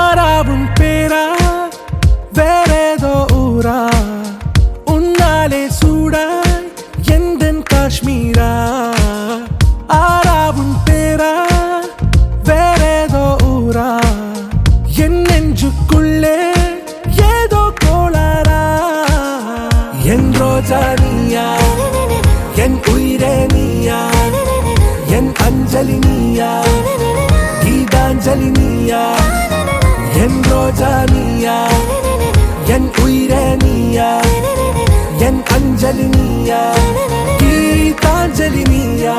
ஆறாவும் பேரா வேறேதோ ஊரா உன்னாலே சூடாய் எந்தன் காஷ்மீரா ஆறாவும் பேரா வேறேதோ ஊரா என் நெஞ்சுக்குள்ளே ஏதோ கோளாரா என் ரோஜா நீயா என் உயிரே நீயா என் அஞ்சலி நீயா கீதாஞ்சலி நீயா என் ரோஜா நீயா என் உயிரே நீயா என் அஞ்சலி நீயா கீதாஞ்சலி நீயா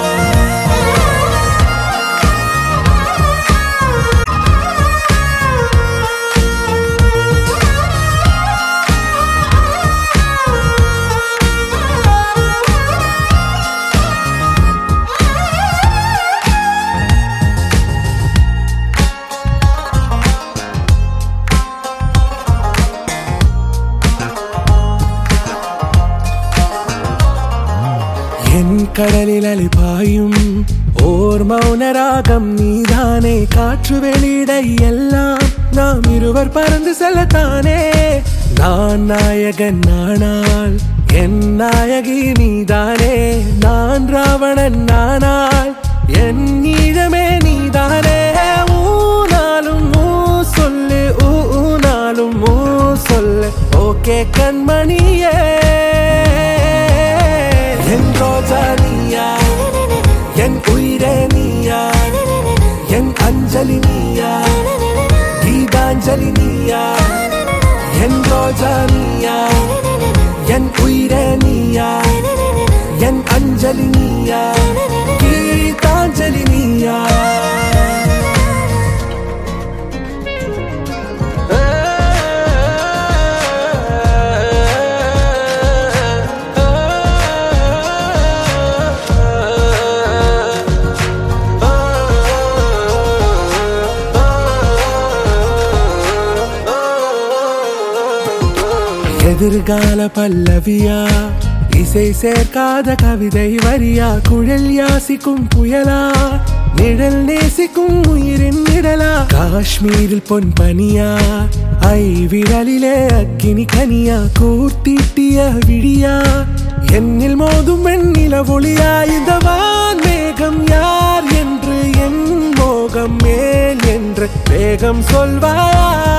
என் கடலில் அலிபாயும் ஓர் மௌன ராகம் நீதானே காற்று வெளியிடை எல்லாம் நாம் இருவர் பறந்து செல்லத்தானே நான் நாயகன் நானால் என் நாயகி நீதானே நான் ராவணன் நானால் என் ஈழமே நீதானே ஊனாலும் ஊ சொல்லு ஊ ஊனாலும் ஊ சொல்லு ஓகே கண்மணியே என் ரோஜா நீயா என் உயிரே நீயா என் அஞ்சலி நீயா கீதாஞ்சலி நீயா என் ரோஜா நீயா என் உயிரே நீயா என் அஞ்சலி நீயா கீதாஞ்சலி நீயா எதிர்கால பல்லவியா இசை சேர்க்காத கவிதை வரியா குழல் யாசிக்கும் புயலா நிழல் நேசிக்கும் உயிரின் நிழலா காஷ்மீரில் பொன் பனியா ஐ விரலிலே அக்கினி கனியா கூர்த்திட்டிய விழியா என்னில் மோதும் வெண்ணில ஒளியா இந்த வான் மேகம் யார் என்று என் மோகம் மேல் என்று வேகம் சொல்வாயா